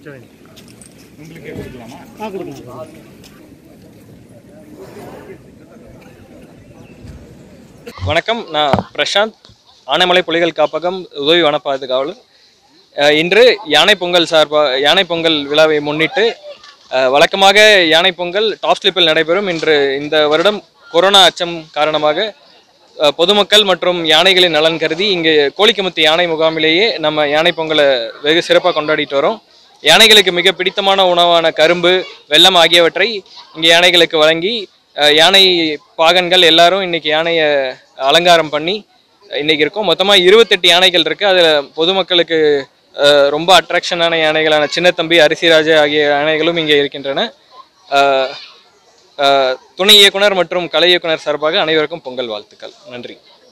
சரி உங்களுக்கே கொடுக்கலாமா ஆ கொடுக்கலாம் வணக்கம் நான் பிரசாந்த் ஆனைமலை புலிகள் காப்பகம் உதவி வன பாதுகாவலர் அஹ் இன்று யானை பொங்கல் சார்பாக யானை பொங்கல் விழாவை முன்னிட்டு அஹ் வழக்கமாக யானை பொங்கல் டாப் ஸ்லிப்பில் நடைபெறும் இன்று இந்த வருடம் கொரோனா அச்சம் காரணமாக அஹ் பொதுமக்கள் மற்றும் யானைகளின் நலன் கருதி இங்கே கோழிக்கமுத்து யானை முகாமிலேயே நம்ம யானை பொங்கலை வெகு சிறப்பாக கொண்டாடிட்டு வரோம் யானைகளுக்கு மிக பிடித்தமான உணவான கரும்பு வெல்லம் ஆகியவற்றை இங்கே யானைகளுக்கு வழங்கி அஹ் யானை பாகன்கள் எல்லாரும் இன்னைக்கு யானையை அலங்காரம் பண்ணி இன்னைக்கு இருக்கோம் மொத்தமாக இருபத்தெட்டு யானைகள் இருக்கு அதில் பொதுமக்களுக்கு அஹ், ரொம்ப அட்ராக்ஷனான யானைகளான சின்னத்தம்பி அரிசிராஜா ஆகிய யானைகளும் இங்கே இருக்கின்றன அஹ், அஹ், துணை இயக்குனர் மற்றும் கலை இயக்குனர் சார்பாக அனைவருக்கும் பொங்கல் வாழ்த்துக்கள் நன்றி